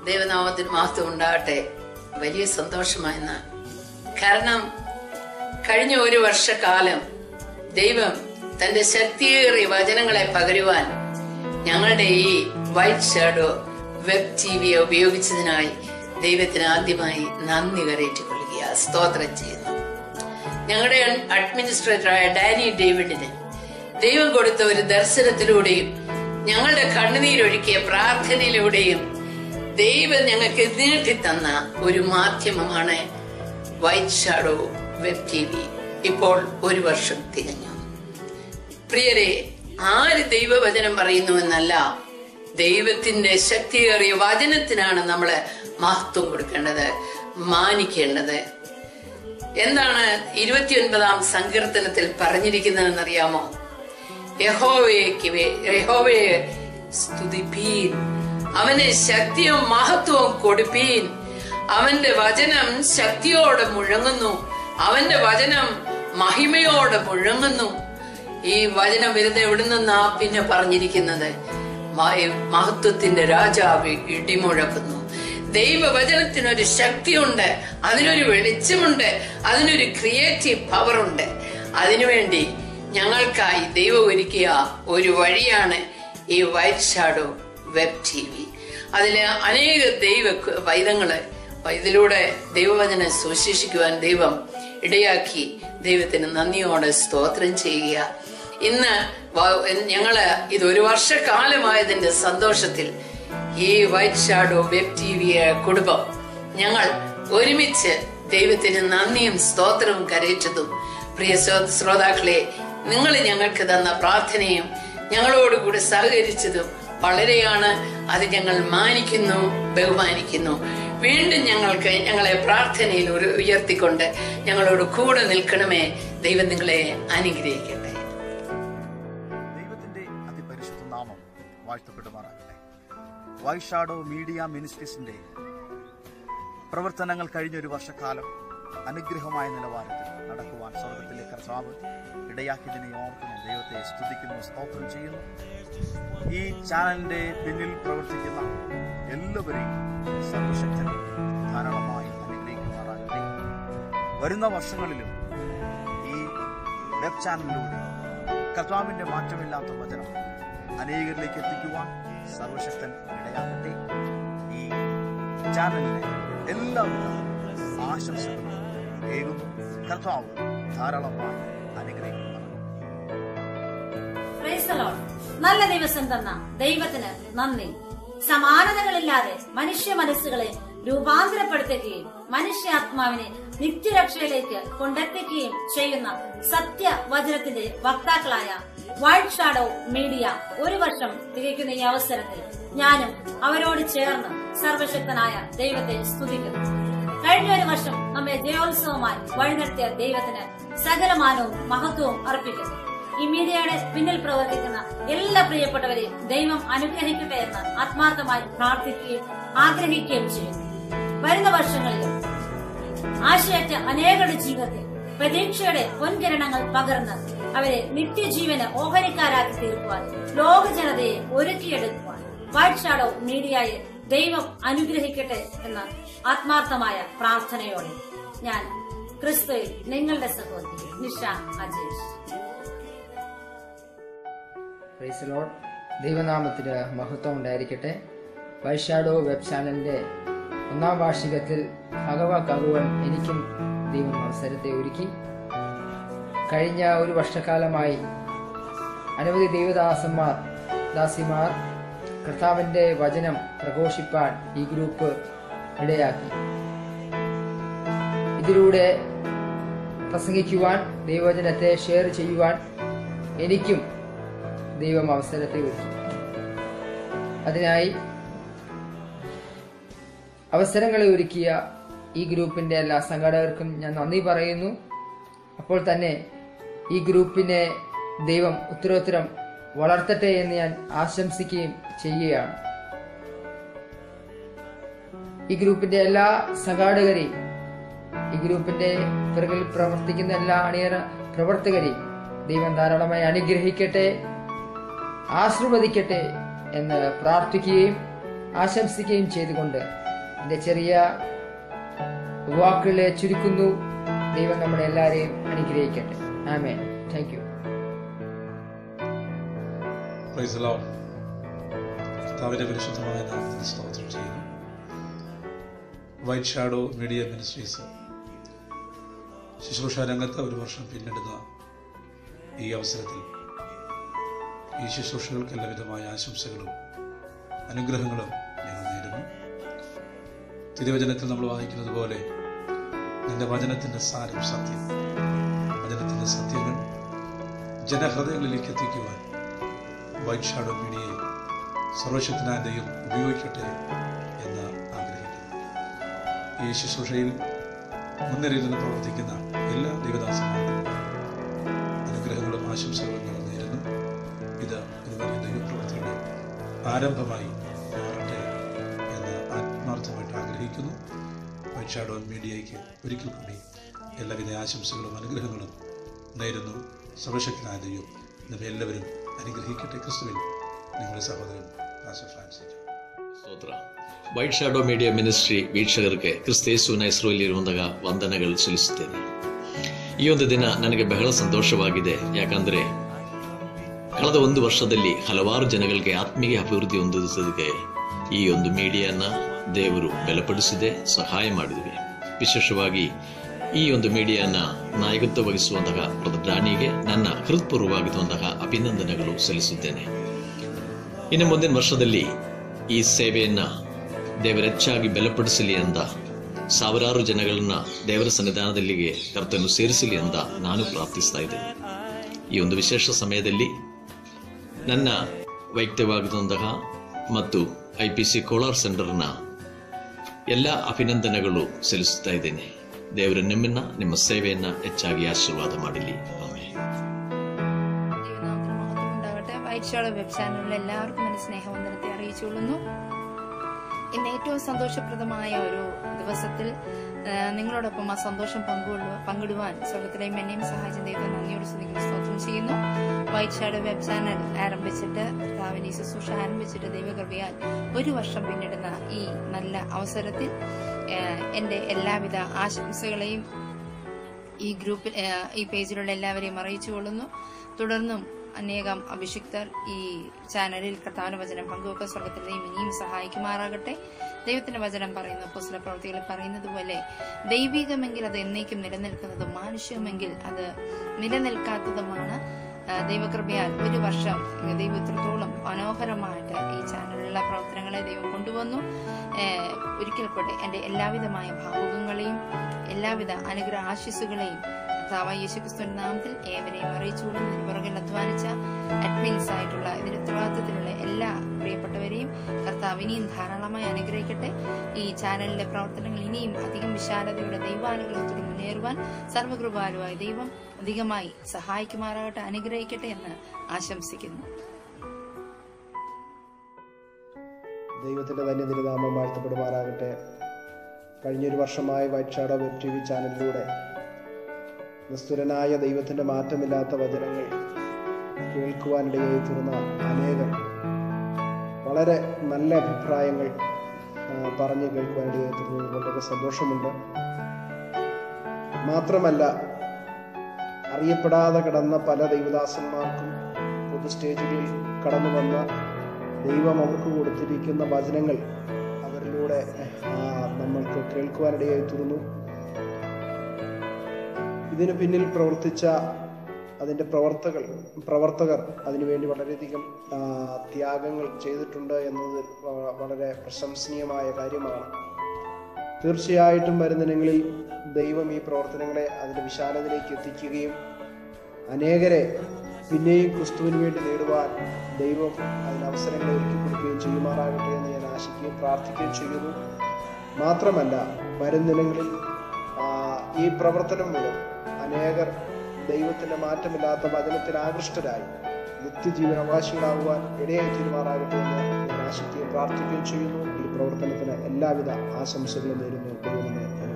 ദൈവനാമത്തിന് മഹത്വം ഉണ്ടാകട്ടെ വലിയ സന്തോഷമായെന്ന കാരണം കഴിഞ്ഞ ഒരു വർഷക്കാലം ദൈവം തന്റെ ശക്തിയേറിയ വചനങ്ങളെ പകരുവാൻ ഞങ്ങളുടെ ഈ white shadow web T V ഉപയോഗിച്ചതിനായി ദൈവത്തിന് ആദ്യമായി നന്ദി കരയേറ്റുകൊള്ളുക സ്തോത്രം ചെയ്യുന്നു ഞങ്ങളുടെ അഡ്മിനിസ്ട്രേറ്ററായ ഡാനി ഡേവിഡിന് ദൈവം കൊടുത്ത ഒരു ദർശനത്തിലൂടെയും ഞങ്ങളുടെ കണ്ണുനീരൊഴുക്കിയ പ്രാർത്ഥനയിലൂടെയും ദൈവം ഞങ്ങൾക്ക് നീട്ടിത്തന്ന ഒരു മാധ്യമമാണ് white shadow web T V ഇപ്പോൾ ഒരു വർഷം തികഞ്ഞു പ്രിയരെ ആര് ദൈവവചനം പറയുന്നുവെന്നല്ല ദൈവത്തിന്റെ ശക്തിയേറിയ വചനത്തിനാണ് നമ്മൾ മഹത്വം കൊടുക്കേണ്ടത് മാനിക്കേണ്ടത് എന്താണ് ഇരുപത്തിയൊൻപതാം സങ്കീർത്തനത്തിൽ പറഞ്ഞിരിക്കുന്നതെന്നറിയാമോ യഹോവയ്ക്ക് വേ- യഹോവയെ സ്തുതിപ്പീൻ അവന് ശക്തിയും മഹത്വവും കൊടുപ്പീൻ അവന്റെ വചനം ശക്തിയോടെ മുഴങ്ങുന്നു അവന്റെ വചനം മഹിമയോടെ മുഴങ്ങുന്നു ഈ വചനം വരുന്ന എവിടെ നിന്നാ പിന്നെ പറഞ്ഞിരിക്കുന്നത് മ- മഹത്വത്തിന്റെ രാജാവ് ഇടിമുഴക്കുന്നു ദൈവവചനത്തിനൊരു ശക്തിയുണ്ട് അതിനൊരു വെളിച്ചമുണ്ട് അതിനൊരു ക്രിയേറ്റീവ് പവർ ഉണ്ട് അതിനുവേണ്ടി ഞങ്ങൾക്കായി ദൈവം ഒരുക്കിയ ഒരു വഴിയാണ് ഈ white shadow web T V അതില് അനേക ദൈവ വൈദങ്ങള് ഇതിലൂടെ ദൈവവചനം സുശേഷിക്കുവാൻ ദൈവം ഇടയാക്കി ദൈവത്തിന് നന്ദിയോടെ സ്തോത്രം ചെയ്യുക ഇന്ന് വ- ഞങ്ങള് ഇത് ഒരു വർഷക്കാലമായതിന്റെ സന്തോഷത്തിൽ ഈ white shadow web T V കുടുംബം ഞങ്ങൾ ഒരുമിച്ച് ദൈവത്തിന് നന്ദിയും സ്തോത്രവും കരയിച്ചതും പ്രിയ ശ്രോ- ശ്രോതാക്കളെ നിങ്ങൾ ഞങ്ങൾക്ക് തന്ന പ്രാർത്ഥനയും ഞങ്ങളോടുകൂടി സഹകരിച്ചതും വളരെയാണ് അത് ഞങ്ങൾ മാനിക്കുന്നു ബഹുമാനിക്കുന്നു വീണ്ടും ഞങ്ങൾക്ക് ഞങ്ങളെ പ്രാർത്ഥനയിൽ ഒരു ഉയർത്തിക്കൊണ്ട് ഞങ്ങളോട് കൂടെ നിൽക്കണമേ ദൈവം നിങ്ങളെ അനുഗ്രഹിക്കട്ടെ ദൈവത്തിന്റെ അതിപരിശുദ്ധ നാമം വാഴ്ത്തപ്പെടുമാറാകട്ടെ വൈഷാഡോ മീഡിയ മിനിസ്ട്രീസിന്റെ പ്രവർത്തനങ്ങൾ കഴിഞ്ഞ ഒരു വർഷക്കാലം അനുഗ്രഹമായ നിലവാരത്തിൽ നടക്കുവാൻ സ്വർഗത്തിലെ കർത്താവ് ഇടയാക്കിയതിനെ ഓർക്കുന്നു ദൈവത്തെ സ്തുതിക്കുന്നു സ്തോത്രം ചെയ്യുന്നു ഈ ചാനലിന്റെ പിന്നിൽ പ്രവർത്തിക്കുന്ന എല്ലാവരെയും സർവശക്തൻ ധാരാളമായി അനുഗ്രഹിക്കുമാറാകട്ടെ വരുന്ന വർഷങ്ങളിലും ഈ വെബ് ചാനലിലൂടെ കർത്താവിന്റെ മാറ്റമില്ലാത്ത വചനം അനേകരിലേക്ക് എത്തിക്കുവാൻ സർവശക്തൻ ഇടയാകട്ടെ ഈ ചാനലിലെ എല്ലാവിധ ആശംസകളും ഏകുന്നു കർത്താവ് ധാരാളമായി അനുഗ്രഹിക്കുന്നു Praise the Lord. നല്ല ദിവസം തന്ന ദൈവത്തിന് നന്ദി സമാനതകളില്ലാതെ മനുഷ്യ മനസ്സുകളെ രൂപാന്തരപ്പെടുത്തുകയും മനുഷ്യാത്മാവിനെ നിത്യരക്ഷയിലേക്ക് കൊണ്ടെത്തിക്കുകയും ചെയ്യുന്ന സത്യവചനത്തിന്റെ വക്താക്കളായ വൈറ്റ് ഷാഡോ മീഡിയ ഒരു വർഷം തികയ്ക്കുന്ന ഈ അവസരത്തിൽ ഞാനും അവരോട് ചേർന്ന് സർവശക്തനായ ദൈവത്തെ സ്തുതിക്കുന്നു കഴിഞ്ഞ ഒരു വർഷം നമ്മെ ജയോത്സവമായി വഴിനടത്തിയ ദൈവത്തിന് സകലമാനവും മഹത്വവും അർപ്പിക്കുന്നു ഈ മീഡിയയുടെ പിന്നിൽ പ്രവർത്തിക്കുന്ന എല്ലാ പ്രിയപ്പെട്ടവരെയും ദൈവം അനുഗ്രഹിക്കട്ടെ എന്ന് ആത്മാർത്ഥമായി പ്രാർത്ഥിക്കുകയും ആഗ്രഹിക്കുകയും ചെയ്യുന്നു വരുന്ന വർഷങ്ങളിലും ആശയറ്റ അനേകരുടെ ജീവിതത്തിൽ പ്രതീക്ഷയുടെ പൊൻകിരണങ്ങൾ പകർന്ന് അവരെ നിത്യജീവന് ഓഹരിക്കാരാക്കി തീർക്കുവാൻ ലോക ജനതയെ ഒരുക്കിയെടുക്കുവാൻ വൈറ്റ് ഷാഡോ മീഡിയയെ ദൈവം അനുഗ്രഹിക്കട്ടെ എന്ന ആത്മാർത്ഥമായ പ്രാർത്ഥനയോടെ ഞാൻ ക്രിസ്തുവിൽ നിങ്ങളുടെ സഹോദരി നിഷ അജേഷ് പ്രൈസ് ലോഡ് ദൈവനാമത്തിന് മഹത്വം ഉണ്ടായിരിക്കട്ടെ വൈഷാഡോ വെബ് ചാനലിന്റെ ഒന്നാം വാർഷികത്തിൽ ഭഗവാക്കാകുവാൻ എനിക്കും ദൈവം അവസരത്തെ ഒരുക്കി കഴിഞ്ഞ ഒരു വർഷക്കാലമായി അനവധി ദൈവദാസന്മാർ ദാസിമാർ കർത്താവിന്റെ വചനം പ്രഘോഷിപ്പാൻ ഈ ഗ്രൂപ്പ് ഇടയാക്കി ഇതിലൂടെ പ്രസംഗിക്കുവാൻ ദൈവവചനത്തെ ഷെയർ ചെയ്യുവാൻ എനിക്കും ദൈവം അവസരത്തെ ഒരുക്കി അതിനായി അവസരങ്ങളെ ഒരുക്കിയ ഈ ഗ്രൂപ്പിന്റെ എല്ലാ സംഘാടകർക്കും ഞാൻ നന്ദി പറയുന്നു അപ്പോൾ തന്നെ ഈ ഗ്രൂപ്പിനെ ദൈവം ഉത്തരോത്തരം വളർത്തട്ടെ എന്ന് ഞാൻ ആശംസിക്കുകയും ചെയ്യുകയാണ് ഈ ഗ്രൂപ്പിന്റെ എല്ലാ സംഘാടകരെയും ഈ ഗ്രൂപ്പിന്റെ പിറകിൽ പ്രവർത്തിക്കുന്ന എല്ലാ അണിയറ പ്രവർത്തകരെയും ദൈവം ധാരാളമായി അനുഗ്രഹിക്കട്ടെ ആശീർവദിക്കട്ടെ എന്ന് പ്രാർത്ഥിക്കുകയും ആശംസിക്കുകയും ചെയ്തുകൊണ്ട് എൻ്റെ ചെറിയ വാക്കുകളെ ചുരുക്കുന്നു ദൈവം നമ്മളെ എല്ലാവരെയും അനുഗ്രഹിക്കട്ടെ ആമേൻ thank you praise the Lord. കർത്താവിന്റെ പരിശുദ്ധമായ നാമത്തിന് സ്തോത്രം ചെയ്യുന്നു വൈറ്റ് ഷാഡോ മീഡിയ മിനിസ്ട്രീസ് ശുശ്രൂഷ രംഗത്ത് ഒരു വർഷം പിന്നിടുന്ന ഈ അവസരത്തിൽ ഈ ശുശ്രൂഷകൾക്ക് എല്ലാവിധമായ ആശംസകളും അനുഗ്രഹങ്ങളും ഞങ്ങൾ നേരുന്നു തിരുവചനത്തിൽ നമ്മൾ വായിക്കുന്നത് പോലെ നിന്റെ വചനത്തിന്റെ സാരം സത്യം വചനത്തിന്റെ സത്യങ്ങൾ ജനഹൃദയങ്ങളിലേക്ക് എത്തിക്കുവാൻ വൈറ്റ് ഷാഡോ മീഡിയയെ സർവശക്തനായ ദൈവം ഉപയോഗിക്കട്ടെ എന്ന് ആഗ്രഹിക്കുന്നു ഈ ശുശ്രൂഷയിൽ മുൻനിരയിൽ നിന്ന് പ്രവർത്തിക്കുന്ന എല്ലാ ദൈവദാസന്മാർക്കും അനുഗ്രഹങ്ങളും ആശംസകളും ഞങ്ങൾ നേരുന്നു ഇത് ഒരു വലിയ ദൈവപ്രവർത്തിയുടെ ആരംഭമായി മാറട്ടെ എന്ന് ആത്മാർത്ഥമായിട്ട് ആഗ്രഹിക്കുന്നു വൈറ്റ് ഷാഡോ മീഡിയയ്ക്ക് ഒരിക്കൽ കൂടി എല്ലാവിധ ആശംസകളും അനുഗ്രഹങ്ങളും നേരുന്നു സർവശക്തനായ ദൈവം നമ്മെ എല്ലാവരും അനുഗ്രഹിക്കട്ടെ ക്രിസ്തുവിൽ നിങ്ങളുടെ സഹോദരൻ പാസ്റ്റർ ഫ്രാൻസിസ് ಸ್ತೋತ್ರ ವೈಟ್ ಶಾಡೋ ಮೀಡಿಯಾ ಮಿನಿಸ್ಟ್ರಿ ವೀಕ್ಷಕರಿಗೆ ಕ್ರಿಸ್ತೇಸುವಿನ ಹೆಸರಲ್ಲಿರುವಂತಹ ವಂದನೆಗಳು ಸಲ್ಲಿಸುತ್ತೇನೆ ಈ ಒಂದು ದಿನ ನನಗೆ ಬಹಳ ಸಂತೋಷವಾಗಿದೆ ಯಾಕಂದ್ರೆ ಕಳೆದ ಒಂದು ವರ್ಷದಲ್ಲಿ ಹಲವಾರು ಜನಗಳಿಗೆ ಆತ್ಮೀಯ ಅಭಿವೃದ್ಧಿ ಹೊಂದಿಸೋದಕ್ಕೆ ಈ ಒಂದು ಮೀಡಿಯಾನ ದೇವರು ಬಲಪಡಿಸಿದೆ ಸಹಾಯ ಮಾಡಿದ್ವಿ ವಿಶೇಷವಾಗಿ ಈ ಒಂದು ಮೀಡಿಯಾನ ನಾಯಕತ್ವ ವಹಿಸುವಂತಹ ಪ್ರಧಾನಿಗೆ ನನ್ನ ಹೃತ್ಪೂರ್ವವಾಗಿರುವಂತಹ ಅಭಿನಂದನೆಗಳು ಸಲ್ಲಿಸುತ್ತೇನೆ ಇನ್ನು ಮುಂದಿನ ವರ್ಷದಲ್ಲಿ ಈ ಸೇವೆಯನ್ನ ದೇವರ ಹೆಚ್ಚಾಗಿ ಬಲಪಡಿಸಲಿ ಅಂತ ಸಾವಿರಾರು ಜನಗಳನ್ನ ದೇವರ ಸನ್ನಿಧಾನದಲ್ಲಿಗೆ ಕರ್ತನು ಸೇರಿಸಲಿ ಅಂತ ನಾನು ಪ್ರಾರ್ಥಿಸ್ತಾ ಇದ್ದೇನೆ ಈ ಒಂದು ವಿಶೇಷ ಸಮಯದಲ್ಲಿ ನನ್ನ ವೈಯಕ್ತಿಕವಾಗಿರುವಂತಹ ಮತ್ತು ಐ ಪಿ ಸಿ ಕೋಲಾರ್ ಸೆಂಟರ್ನ ಎಲ್ಲ ಅಭಿನಂದನೆಗಳು ಸಲ್ಲಿಸುತ್ತಾ ಇದ್ದೇನೆ ದೇವರು ನಿಮ್ಮನ್ನ ನಿಮ್ಮ ಸೇವೆಯನ್ನ ಹೆಚ್ಚಾಗಿ ಆಶೀರ್ವಾದ ಮಾಡಲಿ ಆಮೇಲೆ ദൈവനാമത്തിന് മഹത്വം ഉണ്ടാകട്ടെ വൈറ്റ് ഷാളോ വെബ് ചാനലിൽ എല്ലാവർക്കും എന്റെ സ്നേഹവന്ദനത്തെ അറിയിച്ചുകൊള്ളുന്നു ഇന്ന് ഏറ്റവും സന്തോഷപ്രദമായ ഒരു ദിവസത്തിൽ ആ, നിങ്ങളോടൊപ്പം ആ സന്തോഷം പങ്കുകൊള്ളു പങ്കിടുവാൻ സ്വർഗത്തിലെയും എന്നെയും സഹായിച്ച ദൈവത്തെ നന്ദിയോട് സ്തുതിക്കുന്നു സ്തോത്രം ചെയ്യുന്നു വൈറ്റ് ഷാഡോ വെബ് ചാനൽ ആരംഭിച്ചിട്ട് കർത്താവിന്റെ ഈ ശുശ്രൂഷ ആരംഭിച്ചിട്ട് ദൈവകൃപയാൽ ഒരു വർഷം പിന്നിടുന്ന ഈ നല്ല അവസരത്തിൽ ആ, എന്റെ എല്ലാവിധ ആശംസകളെയും ഈ ഗ്രൂപ്പിൽ ആ, ഈ പേജിലുള്ള എല്ലാവരെയും അറിയിച്ചു കൊള്ളുന്നു തുടർന്നും അനേകം അഭിഷിക്തർ ഈ ചാനലിൽ കർത്താവിന്റെ വചനം പങ്കുവെക്കാൻ സ്വർഗത്തിലെയും ഇനിയും സഹായിക്കുമാറാകട്ടെ ദൈവത്തിന്റെ വചനം പറയുന്ന പുസ്തക പ്രവർത്തികളിൽ പറയുന്നത് പോലെ ദൈവികമെങ്കിൽ അത് എന്നേക്കും നിലനിൽക്കുന്നതും മാനുഷ്യമെങ്കിൽ അത് നിലനിൽക്കാത്തതുമാണ് ആ, ദൈവകൃപയാൽ ഒരു വർഷം ദൈവം ഇത്രത്തോളം മനോഹരമായിട്ട് ഈ ചാനലിലുള്ള പ്രവർത്തനങ്ങളെ ദൈവം കൊണ്ടുവന്നു ഏഹ് ഒരിക്കൽ കൂടെ എന്റെ എല്ലാവിധമായ ഭാവുകങ്ങളെയും എല്ലാവിധ അനുഗ്രഹ ആശിസുകളെയും കർത്താവായ യേശുക്രിസ്തുവിന്റെ നാമത്തിൽ ഏവരെയും അറിയിച്ചുകൊള്ളും ഇതിന് പുറകിൽ അധ്വാനിച്ച അഡ്മിൻസ് ആയിട്ടുള്ള ഇതിന് ഉത്തരവാദിത്തത്തിലുള്ള എല്ലാ പ്രിയപ്പെട്ടവരെയും കർത്താവ് ഇനിയും ധാരാളമായി അനുഗ്രഹിക്കട്ടെ ഈ ചാനലിലെ പ്രവർത്തനങ്ങൾ ഇനിയും അധികം വിശാലതയുടെ ദൈവാനുഗ്രഹത്തോടെ മുന്നേറുവാൻ സർവകൃപാലുവായ ദൈവം അധികമായി സഹായിക്കുമാറാകട്ടെ അനുഗ്രഹിക്കട്ടെ എന്ന് ആശംസിക്കുന്നു ദൈവത്തിൻ്റെ തന്നെ തിരുനാമം വാഴ്ത്തപ്പെടുമാറാകട്ടെ കഴിഞ്ഞൊരു വർഷമായി white shadow web T V ചാനലിലൂടെ നിസ്തുലനായ ദൈവത്തിൻ്റെ മാറ്റമില്ലാത്ത വചനങ്ങൾ കേൾക്കുവാനിടയായി തീർന്ന അനേകം വളരെ നല്ല അഭിപ്രായങ്ങൾ ആ, പറഞ്ഞ് കേൾക്കുവാനിടയായി തീർന്നത് വളരെ സന്തോഷമുണ്ട് മാത്രമല്ല അറിയപ്പെടാതെ കിടന്ന പല ദൈവദാസന്മാർക്കും പൊതു സ്റ്റേജുകളിൽ കടന്നു വന്ന ദൈവം അവർക്ക് കൊടുത്തിരിക്കുന്ന വചനങ്ങൾ അവരിലൂടെ ആ, നമ്മൾക്ക് കേൾക്കുവാനിടയായി തീർന്നു ഇതിനു പിന്നിൽ പ്രവർത്തിച്ച അതിൻ്റെ പ്രവർത്തകൾ പ്രവർത്തകർ അതിനുവേണ്ടി വളരെയധികം ആ, ത്യാഗങ്ങൾ ചെയ്തിട്ടുണ്ട് എന്നത് വ- വളരെ പ്രശംസനീയമായ കാര്യമാണ് തീർച്ചയായിട്ടും വരുന്നിനങ്ങളിൽ ദൈവം ഈ പ്രവർത്തനങ്ങളെ അതിൻ്റെ വിശാലതയിലേക്ക് എത്തിക്കുകയും അനേകരെ പിന്നെയും ക്രിസ്തുവിന് വേണ്ടി നേടുവാൻ ദൈവം അതിന് അവസരങ്ങൾ ഒരുക്കി കൊടുക്കുകയും ചെയ്യുമാറാകട്ടെ എന്ന് ഞാൻ ആശിക്കുകയും പ്രാർത്ഥിക്കുകയും ചെയ്യുന്നു മാത്രമല്ല വരുന്നിനങ്ങളിൽ ആ, ഈ പ്രവർത്തനം മൂലം അനേകർ ദൈവത്തിന്റെ മാറ്റമില്ലാത്ത വചനത്തിൽ ആകൃഷ്ടരായി നിത്യജീവൻ അവകാശികളാകുവാൻ ഇടയായി തീരുമാറാകട്ടെ എന്ന് ഞാൻ ആശിക്കുകയും പ്രാർത്ഥിക്കുകയും ചെയ്യുന്നു ഈ പ്രവർത്തനത്തിന് എല്ലാവിധ ആശംസകളും നേരുന്നു ദൈവമേ